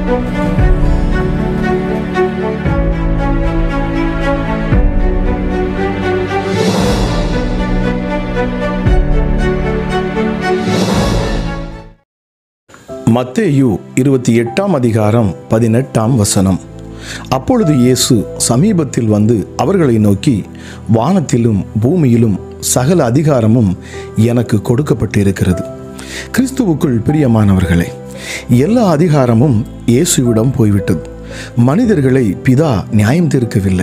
மத்தேயு இருபத்தி எட்டாம் அதிகாரம் பதினெட்டாம் வசனம் அப்பொழுது இயேசு சமீபத்தில் வந்து அவர்களை நோக்கி வானத்திலும் பூமியிலும் சகல அதிகாரமும் எனக்கு கொடுக்கப்பட்டிருக்கிறது கிறிஸ்துவுக்குள் பிரியமானவர்களே எல்லா அதிகாரமும் இயேசுவிடம் போய்விட்டது மனிதர்களை பிதா நியாயம் தீர்க்கவில்லை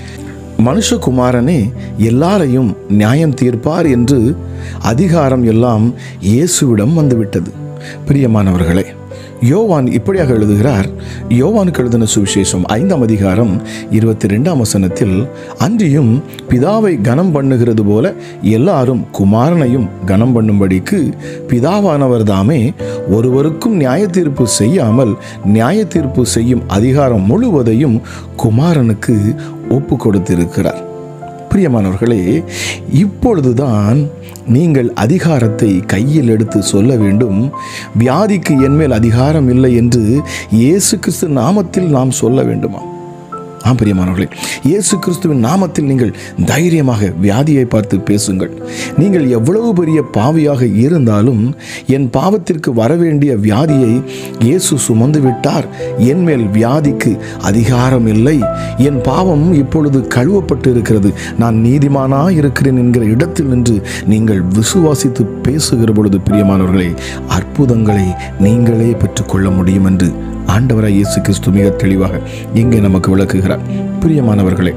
மனுஷகுமாரனே எல்லாரையும் நியாயம் தீர்ப்பார் என்று அதிகாரம் எல்லாம் இயேசுவிடம் வந்துவிட்டது பிரியமானவர்களே யோவான் இப்படியாக எழுதுகிறார் யோவானுக்கு எழுதின சுவிசேஷம் ஐந்தாம் அதிகாரம் இருபத்தி ரெண்டாம் வசனத்தில் அன்றியும் பிதாவை கனம் பண்ணுகிறது போல எல்லாரும் குமாரனையும் கனம் பண்ணும்படிக்கு பிதாவானவர் தாமே ஒருவருக்கும் நியாய தீர்ப்பு செய்யாமல் நியாய தீர்ப்பு செய்யும் அதிகாரம் முழுவதையும் குமாரனுக்கு ஒப்பு கொடுத்திருக்கிறார் பிரியமானவர்களே இப்பொழுதுதான் நீங்கள் அதிகாரத்தை கையில் எடுத்து சொல்ல வேண்டும் வியாதிக்கு என்மேல் அதிகாரம் இல்லை என்று இயேசு கிறிஸ்து நாமத்தில் நாம் சொல்ல வேண்டுமா ஆம் பிரியமானவர்களே இயேசு கிறிஸ்துவின் நாமத்தில் நீங்கள் தைரியமாக வியாதியை பார்த்து பேசுங்கள் நீங்கள் எவ்வளவு பெரிய பாவியாக இருந்தாலும் என் பாவத்திற்கு வரவேண்டிய வியாதியை இயேசு சுமந்து விட்டார் என் மேல் வியாதிக்கு அதிகாரம் இல்லை என் பாவம் இப்பொழுது கழுவப்பட்டு இருக்கிறது நான் நீதிமானா இருக்கிறேன் என்கிற இடத்தில் நின்று நீங்கள் விசுவாசித்து பேசுகிற பொழுது பிரியமானவர்களே அற்புதங்களை நீங்களே பெற்றுக்கொள்ள முடியும் என்று ஆண்டவராய் இயேசு கிறிஸ்து மிக தெளிவாக இங்கே நமக்கு விளக்குகிறார் பிரியமானவர்களே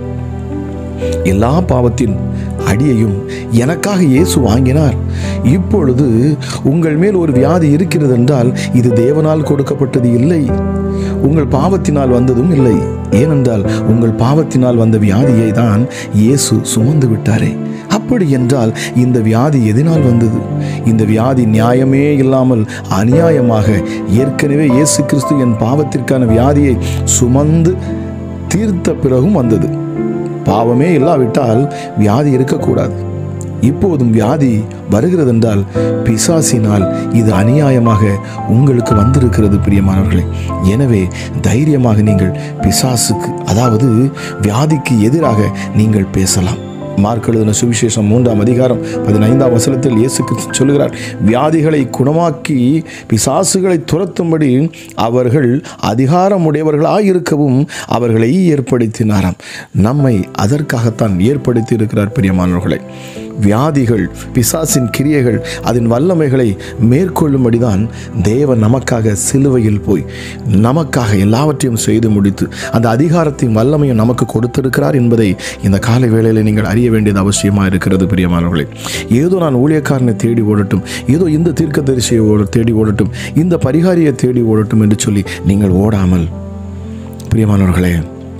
எல்லா பாவத்தின் அடியையும் எனக்காக இயேசு வாங்கினார் இப்பொழுது உங்கள் மேல் ஒரு வியாதி இருக்கிறது என்றால் இது தேவனால் கொடுக்கப்பட்டது இல்லை உங்கள் பாவத்தினால் வந்ததும் இல்லை ஏனென்றால் உங்கள் பாவத்தினால் வந்த வியாதியை தான் இயேசு சுமந்து விட்டாரே அப்படி என்றால் இந்த வியாதி எதனால் வந்தது இந்த வியாதி நியாயமே இல்லாமல் அநியாயமாக ஏற்கனவே இயேசு கிறிஸ்து என் பாவத்திற்கான வியாதியை சுமந்து தீர்த்த பிறகும் வந்தது பாவமே இல்லாவிட்டால் வியாதி இருக்கக்கூடாது இப்போதும் வியாதி வருகிறதென்றால் பிசாசினால் இது அநியாயமாக உங்களுக்கு வந்திருக்கிறது பிரியமானவர்களே எனவே தைரியமாக நீங்கள் பிசாசுக்கு அதாவது வியாதிக்கு எதிராக நீங்கள் பேசலாம் மார்க் எழுதின சுவிசேஷம் மூன்றாம் அதிகாரம் பதினைந்தாம் வசனத்தில் இயேசு கிறிஸ்து சொல்கிறார் வியாதிகளை குணமாக்கி பிசாசுகளை துரத்தும்படி அவர்கள் அதிகாரமுடையவர்களாய் இருக்கவும் அவர்களை ஏற்படுத்தினாராம் நம்மை அதற்காகத்தான் ஏற்படுத்தி இருக்கிறார் பிரியமானவர்களை வியாதிகள் பிசாசின் கிரியைகள் அதன் வல்லமைகளை மேற்கொள்ளும்படிதான் தேவன் நமக்காக சிலுவையில் போய் நமக்காக எல்லாவற்றையும் செய்து முடித்து அந்த அதிகாரத்தின் வல்லமையும் நமக்கு கொடுத்திருக்கிறார் என்பதை இந்த காலை வேளையில் நீங்கள் அறிய வேண்டியது அவசியமாக இருக்கிறது பிரியமானவர்களே ஏதோ நான் ஊழியக்காரனை தேடி ஓடட்டும் ஏதோ இந்த தீர்க்கதரிசியை ஓட தேடி ஓடட்டும் இந்த பரிகாரியை தேடி ஓடட்டும் என்று சொல்லி நீங்கள் ஓடாமல் பிரியமானவர்களே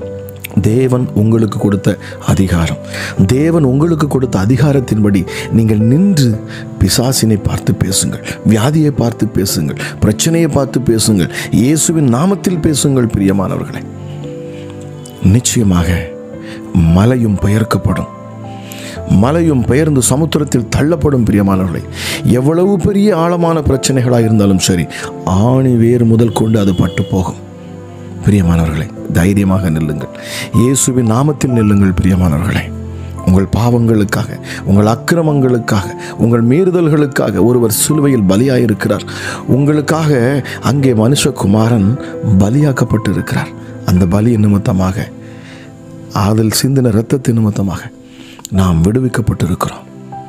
தேவன் உங்களுக்கு கொடுத்த அதிகாரம் தேவன் உங்களுக்கு கொடுத்த அதிகாரத்தின்படி நீங்கள் நின்று பிசாசினை பார்த்து பேசுங்கள் வியாதியை பார்த்து பேசுங்கள் பிரச்சனையை பார்த்து பேசுங்கள் இயேசுவின் நாமத்தில் பேசுங்கள் பிரியமானவர்களே நிச்சயமாக மலையும் பெயர்க்கப்படும் மலையும் பெயர்ந்து சமுத்திரத்தில் தள்ளப்படும் பிரியமானவர்களே எவ்வளவு பெரிய ஆழமான பிரச்சனைகளாக இருந்தாலும் சரி ஆணி வேர் முதல் கொண்டு அது பட்டு போகும் பிரியமானவர்களே தைரியமாக நில்லுங்கள் இயேசுவின் நாமத்தில் நில்லுங்கள் பிரியமானவர்களே உங்கள் பாவங்களுக்காக உங்கள் அக்கிரமங்களுக்காக உங்கள் மீறுதல்களுக்காக ஒருவர் சிலுவையில் பலியாயிருக்கிறார் உங்களுக்காக அங்கே மனுஷகுமாரன் பலியாக்கப்பட்டு இருக்கிறார் அந்த பலி நிமித்தமாக அதில் சிந்தின இரத்தத்தின் நிமித்தமாக நாம் விடுவிக்கப்பட்டிருக்கிறோம்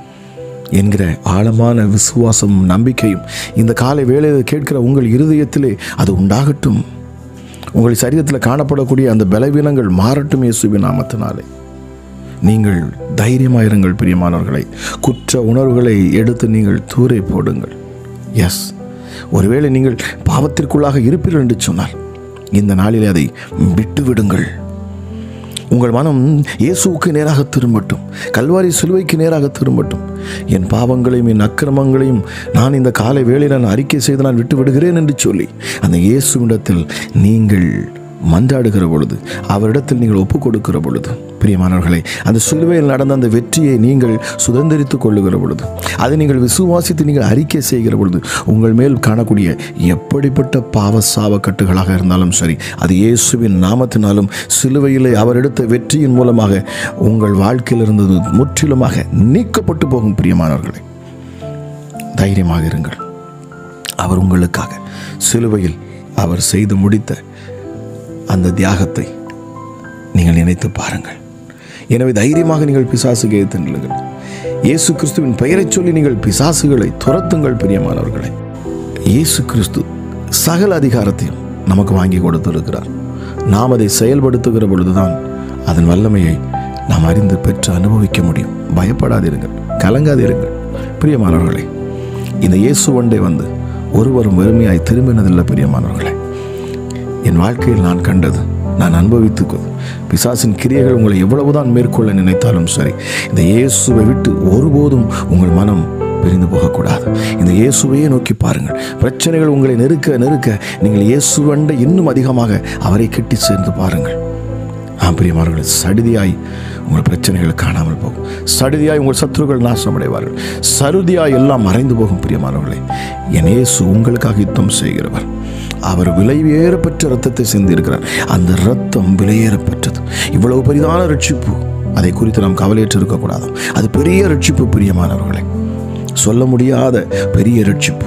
என்கிற ஆழமான விசுவாசமும் நம்பிக்கையும் இந்த காலை வேளையில் கேட்கிற உங்கள் இருதயத்திலே அது உண்டாகட்டும் உங்கள் சரீரத்தில் காணப்படக்கூடிய அந்த பலவீனங்கள் மாறட்டும் இயேசுவின் நாமத்தினாலே நீங்கள் தைரியமாயிருங்கள் பிரியமானவர்களை குற்ற உணர்வுகளை எடுத்து நீங்கள் தூரை போடுங்கள் எஸ் ஒருவேளை நீங்கள் பாவத்திற்குள்ளாக இருப்பீர்கள் என்று சொன்னால் இந்த நாளிலே அதை விட்டு விடுங்கள் உங்கள் மனம் இயேசுவுக்கு நேராக திரும்பட்டும் கல்வாரி சிலுவைக்கு நேராக திரும்பட்டும் என் பாவங்களையும் என் அக்கிரமங்களையும் நான் இந்த காலை வேளையில் நான் அறிக்கை செய்து நான் விட்டு விடுகிறேன் என்று சொல்லி அந்த இயேசுவிடத்தில் நீங்கள் மன்றாடுகிற பொழுது அவரிடத்தில் நீங்கள் ஒப்புக் கொடுக்கிற பொழுது பிரியமானவர்களே அந்த சிலுவையில் நடந்த அந்த வெற்றியை நீங்கள் சுதந்திரித்துக் கொள்ளுகிற பொழுது அதை நீங்கள் விசுவாசித்து நீங்கள் அறிக்கை செய்கிற பொழுது உங்கள் மேல் காணக்கூடிய எப்படிப்பட்ட பாவ சாவ கட்டுகளாக இருந்தாலும் சரி அது இயேசுவின் நாமத்தினாலும் சிலுவையிலே அவர் எடுத்த வெற்றியின் மூலமாக உங்கள் வாழ்க்கையில் இருந்தது முற்றிலுமாக நீக்கப்பட்டு போகும் பிரியமானவர்களே தைரியமாக இருங்கள் அவர் உங்களுக்காக சிலுவையில் அவர் செய்து முடித்த அந்த தியாகத்தை நீங்கள் நினைத்து பாருங்கள் எனவே தைரியமாக நீங்கள் பிசாசுக்கு எதிர்த்து நில்லுங்கள் இயேசு கிறிஸ்துவின் பெயரைச் சொல்லி நீங்கள் பிசாசுகளை துரத்துங்கள் பிரியமானவர்களே இயேசு கிறிஸ்து சகல அதிகாரத்தையும் நமக்கு வாங்கி கொடுத்திருக்கிறார் நாம் அதை செயல்படுத்துகிற பொழுதுதான் அதன் வல்லமையை நாம் அறிந்து பெற்று அனுபவிக்க முடியும் பயப்படாதிருங்கள் கலங்காதிருங்கள் பிரியமானவர்களே இந்த இயேசு ஒன்றை வந்து ஒருவரும் வெறுமையாய் திரும்பினதில்லை பிரியமானவர்களே என் வாழ்க்கையில் நான் கண்டது நான் அனுபவித்து பிசாசின் கிரியைகள் உங்களை எவ்வளவுதான் மேற்கொள்ள நினைத்தாலும் சரி இந்த இயேசுவை விட்டு ஒருபோதும் உங்கள் மனம் பிரிந்து போகக்கூடாது இந்த இயேசுவையே நோக்கி பாருங்கள் பிரச்சனைகள் உங்களை நெருக்க நெருக்க நீங்கள் இயேசுவண்டை இன்னும் அதிகமாக அவரை கெட்டி சேர்ந்து பாருங்கள் ஆம் பிரியமானவர்களே சடுதியாய் உங்கள் பிரச்சனைகள் காணாமல் போகும் சடுதியாய் உங்கள் சத்துருக்கள் நாசமடைவார்கள் சருதியாய் எல்லாம் மறைந்து போகும் பிரியமானவர்களே என் இயேசு உங்களுக்காக யுத்தம் செய்கிறவர் அவர் விலையேறப்பட்ட ரத்தத்தை சிந்திருக்கிறார் அந்த ரத்தம் விலையேறப்பட்டது இவ்வளவு பெரிதான ரட்சிப்பு அதை குறித்து நாம் கவலையற்று இருக்கக்கூடாது அது பெரிய ரட்சிப்பு பிரியமானவர்களே சொல்ல முடியாத பெரிய ரட்சிப்பு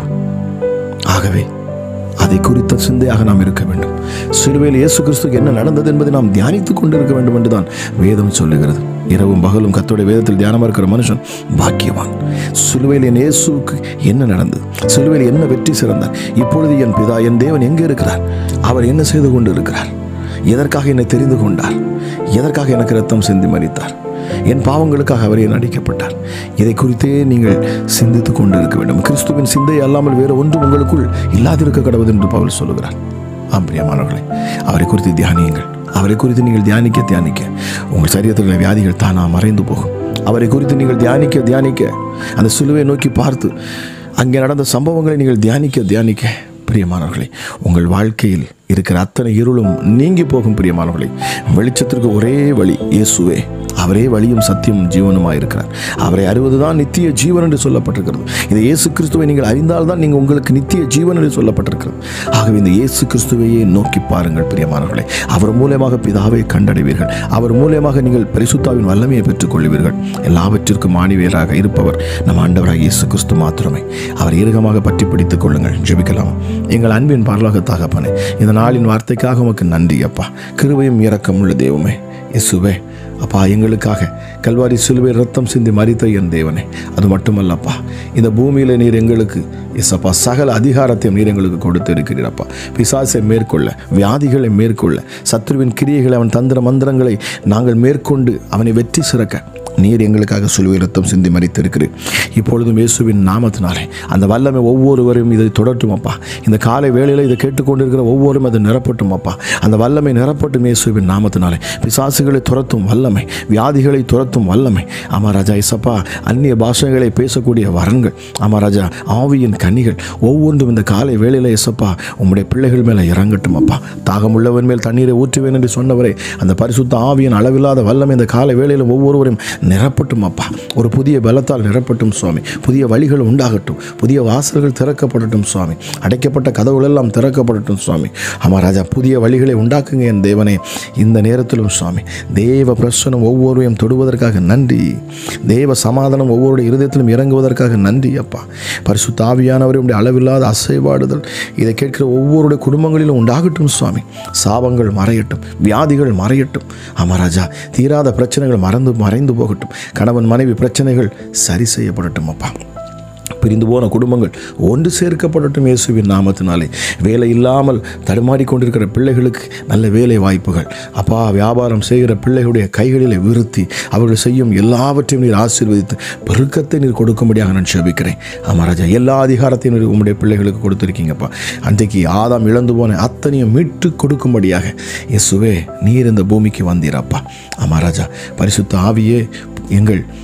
ஆகவே அதை குறித்த சிந்தையாக நாம் இருக்க வேண்டும் சிலுவையில் இயேசு கிறிஸ்துக்கு என்ன நடந்தது என்பதை நாம் தியானித்துக் கொண்டிருக்க வேண்டும் என்றுதான் வேதம் சொல்லுகிறது இரவும் பகலும் கத்தோடைய வேதத்தில் தியானமாக இருக்கிற மனுஷன் பாக்கியவான் சிலுவையில் என் இயேசுக்கு என்ன நடந்தது சிலுவையில் என்ன வெற்றி சிறந்தார் இப்பொழுது என் பிதா என் தேவன் எங்கே இருக்கிறார் அவர் என்ன செய்து கொண்டு இருக்கிறார் எதற்காக என்னை தெரிந்து கொண்டார் எதற்காக எனக்கு ரத்தம் சிந்தி மறித்தார் என் பாவங்களுக்காக அவரே நடிக்கப்பட்டார் இதை குறித்தே நீங்கள் சிந்தித்துக் கொண்டு இருக்க வேண்டும் கிறிஸ்துவின் சிந்தை அல்லாமல் வேறு ஒன்றும் உங்களுக்குள் இல்லாதிருக்க கடவுது என்று பவுல் சொல்லுகிறார் ஆம் பிரியமானவர்களே அவரை குறித்து தியானியுங்கள் அவரை குறித்து நீங்கள் தியானிக்க தியானிக்க உங்கள் சரீரத்தில் உள்ள வியாதிகள் தானா மறைந்து போகும் அவரை குறித்து நீங்கள் தியானிக்க தியானிக்க அந்த சிலுவை நோக்கி பார்த்து அங்கே நடந்த சம்பவங்களை நீங்கள் தியானிக்க தியானிக்க பிரியமானவர்களே உங்கள் வாழ்க்கையில் இருக்கிற அத்தனை இருளும் நீங்கி போகும் பிரியமானவர்களே வெளிச்சத்திற்கு ஒரே வழி இயேசுவே அவரே வழியும் சத்தியம் ஜீவனுமாய் இருக்கிறார் அவரை அறிவதுதான் நித்திய ஜீவன் என்று சொல்லப்பட்டிருக்கிறது இந்த இயேசு கிறிஸ்துவை நீங்கள் அறிந்தால்தான் நீங்கள் உங்களுக்கு நித்திய ஜீவன் என்று சொல்லப்பட்டிருக்கிறது ஆகவே இந்த இயேசு கிறிஸ்துவையே நோக்கி பாருங்கள் பிரியமானவர்களே அவர் மூலயமாக பிதாவை கண்டடைவீர்கள் அவர் மூலயமாக நீங்கள் பரிசுத்தாவின் வல்லமையை பெற்றுக்கொள்வீர்கள் எல்லாவற்றிற்கும் ஆணிவேராக இருப்பவர் நம் ஆண்டவராக இயேசு கிறிஸ்து மாத்திரமே அவர் இறுகமாக பற்றி பிடித்துக் கொள்ளுங்கள் ஜெபிக்கலாம் எங்கள் அன்பின் பரலோக தகப்பனே இந்த நாளின் வார்த்தைக்காக உமக்கு நன்றி அப்பா கிருபையும் இரக்கம் உள்ள தெய்வமே இயேசுவே அப்பா எங்களுக்காக கல்வாரி சிலுவை ரத்தம் சிந்தி மறித்த என் தேவனே அது மட்டுமல்லப்பா இந்த பூமியில் நீர் எங்களுக்கு எஸ்அப்பா சகல அதிகாரத்தையும் நீர் எங்களுக்கு கொடுத்து இருக்கிறீரப்பா பிசாசை மேற்கொள்ள வியாதிகளை மேற்கொள்ள சத்ருவின் கிரியைகளை அவன் தந்திர மந்திரங்களை நாங்கள் மேற்கொண்டு அவனை வெற்றி சிறக்க நீர் எங்களுக்காக சிலுவை ரத்தம் சிந்தி மறித்திருக்கிறீர் இப்பொழுதும் இயேசுவின் நாமத்தினாலே அந்த வல்லமை ஒவ்வொருவரையும் இதை தொடட்டும் அப்பா இந்த காலை வேளையில் இதை கேட்டுக்கொண்டிருக்கிற ஒவ்வொரும் அது நிரப்பட்டும் அப்பா அந்த வல்லமை நிரப்பட்டும் இயேசுவின் நாமத்தினாலே பிசாசுகளை துரத்தும் வல்லமை வியாதிகளை துரத்தும் வல்லமை ஆமா ராஜா இசப்பா அந்நிய பாஷைகளை பேசக்கூடிய வரன்கள் ஆமா ராஜா ஆவியின் கனிகள் ஒவ்வொன்றும் இந்த காலை வேளையில் இசப்பா உம்முடைய பிள்ளைகள் மேலே இறங்கட்டும் அப்பா தாகமுள்ளவன் மேல் தண்ணீரை ஊற்றுவேன் என்று சொன்னவரே அந்த பரிசுத்த ஆவியின் அளவில்லாத வல்லமை இந்த காலை வேளையில் ஒவ்வொருவரையும் நிரப்பட்டும் அப்பா ஒரு புதிய பலத்தால் நிரப்பட்டும் சுவாமி புதிய வழிகள் உண்டாகட்டும் புதிய வாசல்கள் திறக்கப்படட்டும் சுவாமி அடைக்கப்பட்ட கதவுகள் எல்லாம் திறக்கப்படட்டும் சுவாமி ஆமா ராஜா புதிய வழிகளை உண்டாக்குங்க என் தேவனே இந்த நேரத்திலும் சுவாமி தேவ பிரசனம் ஒவ்வொருவரையும் தொடுவதற்காக நன்றி தேவ சமாதானம் ஒவ்வொருடைய இருதயத்திலும் இறங்குவதற்காக நன்றி அப்பா பரிசுத்த ஆவியானவருடைய அளவில்லாத அசைவாடுதல் இதை கேட்கிற ஒவ்வொருடைய குடும்பங்களிலும் உண்டாகட்டும் சுவாமி சாபங்கள் மறையட்டும் வியாதிகள் மறையட்டும் ஆமா ராஜா தீராத பிரச்சனைகள் மறந்து மறைந்து போகட்டும் கணவன் மனைவி பிரச்சனைகள் சரி செய்யப்படட்டும் அப்பா பிரிந்து போன குடும்பங்கள் ஒன்று சேர்க்கப்படட்டும் இயேசுவின் நாமத்தினாலே வேலை இல்லாமல் தடுமாறிக் கொண்டிருக்கிற பிள்ளைகளுக்கு நல்ல வேலை வாய்ப்புகள் அப்பா வியாபாரம் செய்கிற பிள்ளைகளுடைய கைகளிலே விருத்தி அவர்கள் செய்யும் எல்லாவற்றையும் நீர் ஆசீர்வதித்து பெருக்கத்தை நீர் கொடுக்கும்படியாக நான் செபிக்கிறேன் ஆமா ராஜா எல்லா அதிகாரத்தையும் நீர் உம்முடைய பிள்ளைகளுக்கு கொடுத்துருக்கீங்கப்பா அன்றைக்கு ஆதாம் இழந்து போன அத்தனையும் மீட்டு கொடுக்கும்படியாக இயேசுவே நீர் இந்த பூமிக்கு வந்தீரப்பா ஆமா ராஜா பரிசுத்த ஆவியே எங்கள்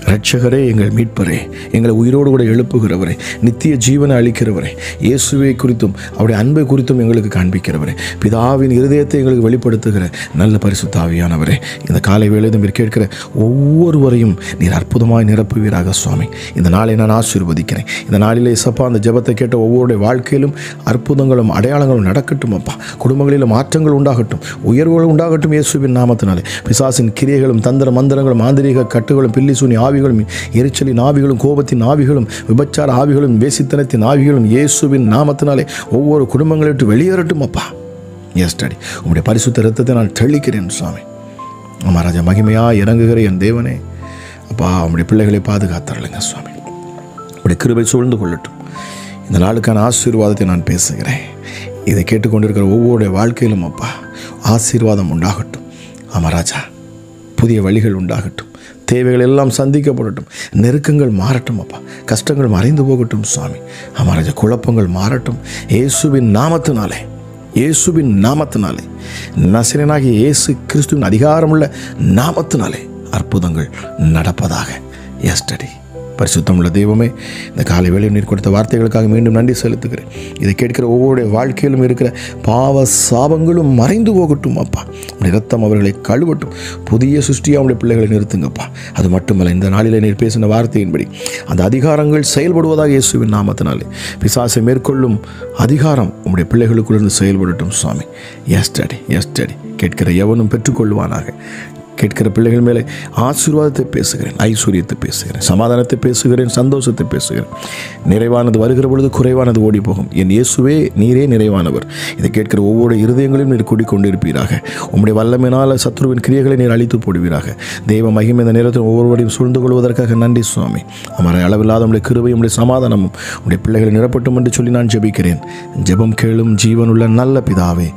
இரட்சகரே எங்கள் மீட்பரே எங்களை உயிரோடு கூட எழுப்புகிறவரே நித்திய ஜீவனை அளிக்கிறவரே இயேசுவை குறித்தும் அவருடைய அன்பை குறித்தும் எங்களுக்கு காண்பிக்கிறவரே பிதாவின் இருதயத்தை எங்களுக்கு வெளிப்படுத்துகிற நல்ல பரிசுத்தாவியானவரே இந்த காலை வேளையில் நீர் கேட்கிற ஒவ்வொருவரையும் நீர் அற்புதமாய் நிரப்புவீராக சுவாமி இந்த நாளை நான் ஆசீர்வதிக்கிறேன் இந்த நாளிலே இசப்பா அந்த ஜெபத்தை கேட்ட ஒவ்வொருடைய வாழ்க்கையிலும் அற்புதங்களும் அடையாளங்களும் நடக்கட்டும் அப்பா குடும்பங்களிலும் மாற்றங்கள் உண்டாகட்டும் உயர்வுகள் உண்டாகட்டும் இயேசுவின் நாமத்தினாலே பிசாசின் கிரியைகளும் தந்திர மந்திரங்களும் மாந்திரீக கட்டுகளும் பில்லி சூனி ஆவிகளும் எரிச்சலின் ஆவிகளும் கோபத்தின் ஆவிகளும் விபச்சார ஆவிகளும் வேசித்தனத்தின் ஆவிகளும் இயேசுவின் நாமத்தினாலே ஒவ்வொரு குடும்பங்களை விட்டு வெளியேறட்டும் அப்பா எஸ் டாடி உங்களுடைய பரிசுத்த ரத்தத்தை நான் தெளிக்கிறேன் சுவாமி மகாராஜா மகிமையா இறங்குகிற என் தேவனே அப்பா உங்களுடைய பிள்ளைகளை பாதுகாத்தரலுங்க சுவாமி உங்களுடைய கிருபை சூழ்ந்து கொள்ளட்டும் இந்த நாளுக்கான ஆசீர்வாதத்தை நான் பேசுகிறேன் இதை கேட்டுக்கொண்டிருக்கிற ஒவ்வொரு வாழ்க்கையிலும் அப்பா ஆசீர்வாதம் உண்டாகட்டும் ஆமாராஜா புதிய வழிகள் உண்டாகட்டும் தேவைகள் எல்லாம் சந்திக்கப்படட்டும் நெருக்கங்கள் மாறட்டும் அப்பா கஷ்டங்கள் மறைந்து போகட்டும் சுவாமி ஆமாராஜா குழப்பங்கள் மாறட்டும் இயேசுவின் நாமத்தினாலே இயேசுவின் நாமத்தினாலே நசிரனாகிய இயேசு கிறிஸ்துவின் அதிகாரமுள்ள நாமத்தினாலே அற்புதங்கள் நடப்பதாக எஸ்டடி பரிசுத்தமுள்ள தெய்வமே இந்த காலை வேளையில் நீர் கொடுத்த வார்த்தைகளுக்காக மீண்டும் நன்றி செலுத்துகிறேன் இதை கேட்கிற ஒவ்வொரு வாழ்க்கையிலும் இருக்கிற பாவ சாபங்களும் மறைந்து போகட்டும் அப்பா உடைய ரத்தம் அவர்களை கழுவட்டும் புதிய சிருஷ்டியாக உடைய பிள்ளைகளை நிறுத்துங்கப்பா அது மட்டுமல்ல இந்த நாளிலே நீர் பேசின வார்த்தையின்படி அந்த அதிகாரங்கள் செயல்படுவதாக இயேசுவின் நாமத்தினாலே பிசாசை மேற்கொள்ளும் அதிகாரம் உம்முடைய பிள்ளைகளுக்குள்ளிருந்து செயல்படட்டும் சுவாமி எஸ் டாடி எஸ் டாடி கேட்கிற எவனும் பெற்றுக்கொள்வானாக கேட்கிற பிள்ளைகள் மேலே ஆசீர்வாதத்தை பேசுகிறேன் ஐஸ்வர்யத்தை பேசுகிறேன் சமாதானத்தை பேசுகிறேன் சந்தோஷத்தை பேசுகிறேன் நிறைவானது வருகிற பொழுது குறைவானது ஓடி போகும் என் இயேசுவே நீரே நிறைவானவர் இதை கேட்கிற ஒவ்வொரு இருதயங்களையும் நீர் கூடிக்கொண்டிருப்பீராக உம்முடைய வல்லமையினால் சத்ருவின் கிரியைகளை நீர் அழித்து போடுவீராக தெய்வ மகிமை இந்த நேரத்தில் ஒவ்வொருவரையும் சூழ்ந்து கொள்வதற்காக நன்றி சுவாமி அமர அளவில்லாத உடைய கிருபையும் உடைய சமாதானமும் உடைய பிள்ளைகளை நிரப்பட்டும் என்று சொல்லி நான் ஜெபிக்கிறேன் ஜெபம் கேளும் ஜீவனுள்ள நல்ல பிதாவே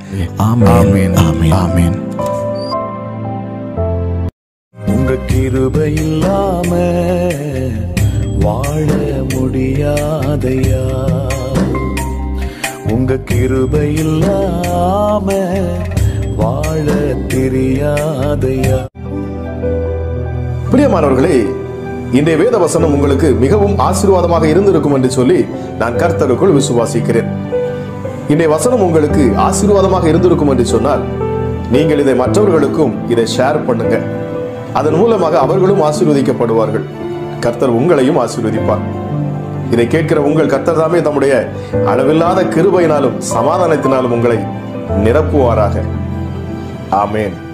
ஆமென் ஆமென் ஆமென் உங்க கிருபை இல்லாம வாழ முடியாதையா உங்க கிருபை இல்லாம வாழ தெரியாதையா பிரியமானவர்களே இன்றைய வேத வசனம் உங்களுக்கு மிகவும் ஆசீர்வாதமாக இருந்திருக்கும் என்று சொல்லி நான் கர்த்தருக்குள் விசுவாசிக்கிறேன் இன்றைய வசனம் உங்களுக்கு ஆசீர்வாதமாக இருந்திருக்கும் என்று சொன்னால் நீங்கள் இதை மற்றவர்களுக்கும் இதை ஷேர் பண்ணுங்க அதன் மூலமாக அவர்களும் ஆசீர்வதிக்கப்படுவார்கள் கர்த்தர் உங்களையும் ஆசீர்வதிப்பார் இதை கேட்கிற உங்கள் கர்த்தர் தாமே தம்முடைய அளவில்லாத கிருபையினாலும் சமாதானத்தினாலும் உங்களை நிரப்புவாராக ஆமென்